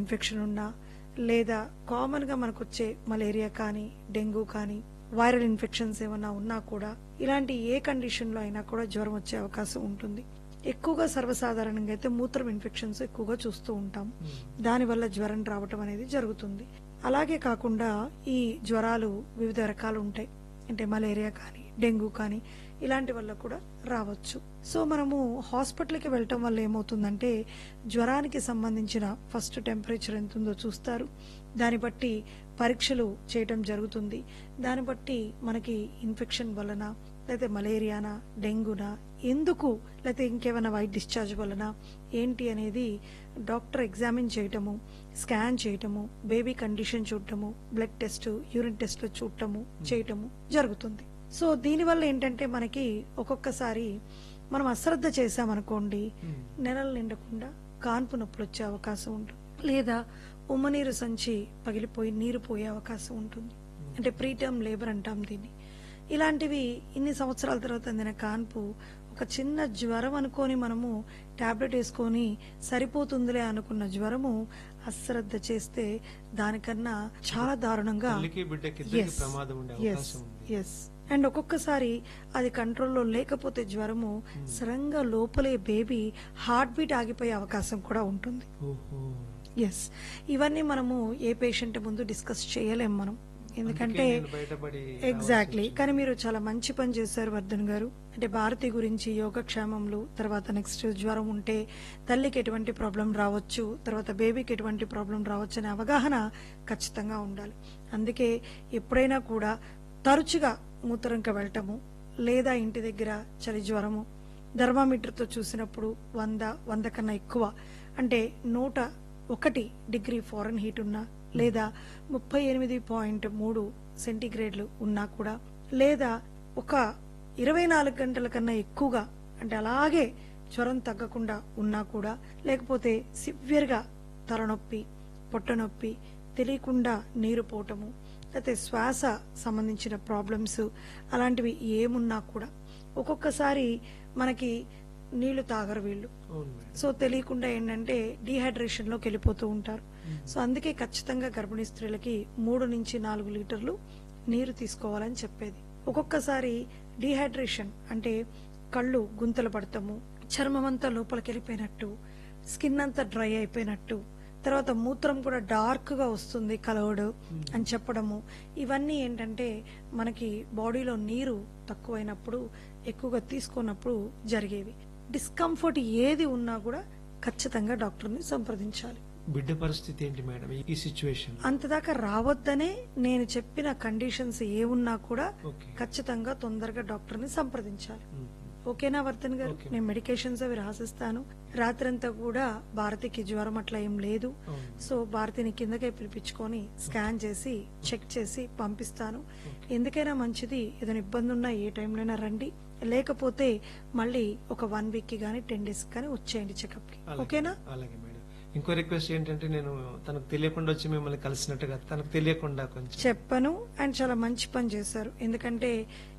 Infection ఉన్నా లేదా కామన్గా మనకు వచ్చే మలేరియా కానీ డెంగ్యూ కానీ వైరల్ ఇన్ఫెక్షన్స్ ఏమన్నా ఉన్నా కూడా ఇలాంటి ఏ కండిషన్లో అయినా కూడా జ్వరం వచ్చే అవకాశం ఉంటుంది ఎక్కువగా సర్వసాధారణంగా అయితే మూత్రం ఇన్ఫెక్షన్స్ ఎక్కువగా చూస్తూ ఉంటాం దానివల్ల జ్వరం రావటం అనేది జరుగుతుంది అలాగే కాకుండా ఈ జ్వరాలు వివిధ రకాలు ఉంటాయి అంటే మలేరియా కానీ డెంగ్యూ కానీ ఇలాంటి వల్ల కూడా రావచ్చు సో మనము హాస్పిటల్కి వెళ్ళటం వల్ల ఏమవుతుందంటే జ్వరానికి సంబంధించిన ఫస్ట్ టెంపరేచర్ ఎంత ఉందో చూస్తారు దాన్ని బట్టి పరీక్షలు చేయటం జరుగుతుంది దాన్ని బట్టి మనకి ఇన్ఫెక్షన్ వలన లేకపోతే మలేరియానా డెంగ్యూనా ఎందుకు లేకపోతే ఇంకేమైనా వైట్ డిశ్చార్జ్ వలన ఏంటి అనేది డాక్టర్ ఎగ్జామిన్ చేయటము స్కాన్ చేయటము బేబీ కండిషన్ చూడటము బ్లడ్ టెస్ట్ యూరిన్ టెస్ట్ చూడటము చేయటము జరుగుతుంది సో దీనివల్ల ఏంటంటే మనకి ఒక్కొక్కసారి మనం అశ్రద్ధ చేశామనుకోండి నెలలు నిండకుండా కాన్పు నొప్పులు వచ్చే అవకాశం ఉంటుంది లేదా ఉమ్మనీరు సంచి పగిలిపోయి నీరు పోయే అవకాశం ఉంటుంది అంటే ప్రీటర్మ్ లేబర్ అంటాం దీన్ని ఇలాంటివి ఇన్ని సంవత్సరాల తర్వాత అందిన కాన్పు ఒక చిన్న జ్వరం అనుకొని మనము టాబ్లెట్ వేసుకొని సరిపోతుందిలే అనుకున్న జ్వరము అశ్రద్ధ చేస్తే దానికన్నా చాలా దారుణంగా తల్లికి బిడ్డకి ఇద్దరికి ప్రమాదం ఉండే అవకాశం ఉంది ఎస్ అండ్ ఒక్కొక్కసారి అది కంట్రోల్లో లేకపోతే జ్వరము సడన్గా లోపలే బేబీ హార్ట్ బీట్ ఆగిపోయే అవకాశం కూడా ఉంటుంది ఓహో ఎస్ ఇవన్నీ మనము ఏ పేషెంట్ ముందు డిస్కస్ చేయలేం మనం ఎందుకంటే అందుకే నేను బయటపడి ఎగ్జాక్ట్లీ కానీ మీరు చాలా మంచి పని చేశారు వర్ధన్ గారు అంటే భారతి గురించి యోగక్షేమంలు తర్వాత నెక్స్ట్ జ్వరం ఉంటే తల్లికి ఎటువంటి ప్రాబ్లం రావచ్చు తర్వాత బేబీకి ఎటువంటి ప్రాబ్లం రావచ్చు అనే అవగాహన ఖచ్చితంగా ఉండాలి అందుకే ఎప్పుడైనా కూడా తరచుగా మూత్రంకి వెళ్ళటము లేదా ఇంటి దగ్గర చలి జ్వరము థర్మామీటర్తో చూసినప్పుడు వంద వంద కన్నా ఎక్కువ అంటే నూట ఒకటి డిగ్రీ ఫారెన్ హీట్ ఉన్నా లేదా ముప్పై ఎనిమిది పాయింట్ మూడు సెంటీగ్రేడ్లు ఉన్నా కూడా లేదా ఒక ఇరవై నాలుగు గంటల కన్నా ఎక్కువగా అంటే అలాగే జ్వరం తగ్గకుండా ఉన్నా కూడా లేకపోతే సివియర్గా తలనొప్పి పొట్టనొప్పి తెలియకుండా నీరు పోవటము లేకపోతే శ్వాస సంబంధించిన ప్రాబ్లమ్స్ అలాంటివి ఏమున్నా కూడా ఒక్కొక్కసారి మనకి నీళ్లు తాగరు వీళ్ళు అవును మేడం సో తెలియకుండా ఏంటంటే డీహైడ్రేషన్ లోకి వెళ్ళిపోతూ ఉంటారు సో అందుకే ఖచ్చితంగా గర్భిణీ స్త్రీలకి మూడు నుంచి నాలుగు లీటర్లు నీరు తీసుకోవాలని చెప్పేది ఒక్కొక్కసారి డీహైడ్రేషన్ అంటే కళ్ళు గుంతలు పడతాము చర్మం అంతా లోపలికి వెళ్ళిపోయినట్టు స్కిన్ అంతా డ్రై అయిపోయినట్టు తర్వాత మూత్రం కూడా డార్క్ గా వస్తుంది కలర్డ్ అని చెప్పడము ఇవన్నీ ఏంటంటే మనకి బాడీలో నీరు తక్కువైనప్పుడు ఎక్కువగా తీసుకున్నప్పుడు జరిగేవి డిస్కంఫర్ట్ ఏది ఉన్నా కూడా ఖచ్చితంగా డాక్టర్ని సంప్రదించాలి బిడ్డ పరిస్థితి ఏంటి మేడం ఈ సిచ్యువేషన్ అంతదాకా రావద్దనే నేను చెప్పిన కండిషన్స్ ఏ ఉన్నా కూడా ఓకే ఖచ్చితంగా తొందరగా డాక్టర్ని సంప్రదించాలి ఓకేనా వర్ధన్ గారు ఓకే. నేను మెడికేషన్స్ అవి రాసిస్తాను రాత్రంతా కూడా భారతికి జ్వరం అట్లా ఏం లేదు అవును సో భారతిని కిందకే పిలిపించుకొని స్కాన్ చేసి చెక్ చేసి పంపిస్తాను ఎందుకైనా మంచిది ఏదైనా ఇబ్బంది ఉన్నా ఏ టైంలోనైనా రండి లేకపోతే మళ్ళీ ఒక వన్ వీక్ కి గానీ టెన్ డేస్ కానీ వచ్చేయండి చెకప్ కి అలాగే ఓకేనా అలాగే మేడం ఇంకో రిక్వెస్ట్ ఏంటంటే నేను తనకు తెలియకుండా వచ్చి మిమ్మల్ని కలిసినట్టుగా తనకు తెలియకుండా కొంచెం చెప్పను అండ్ చాలా మంచి పని చేశారు ఎందుకంటే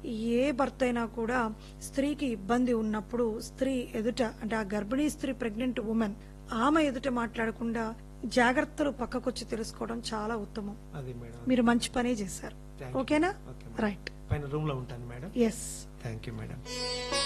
ఏ భర్త అయినా కూడా స్త్రీకి ఇబ్బంది ఉన్నప్పుడు స్త్రీ ఎదుట అంటే ఆ గర్భిణీ స్త్రీ ప్రెగ్నెంట్ ఉమెన్ ఆమె ఎదుట మాట్లాడకుండా జాగ్రత్తలు పక్కకొచ్చి తెలుసుకోవడం చాలా ఉత్తమం అది మేడం మీరు మంచి పనే చేశారు Thank you. ఓకేనా ఓకే రైట్ పైన రూమ్ లో ఉంటాను madam yes thank you madam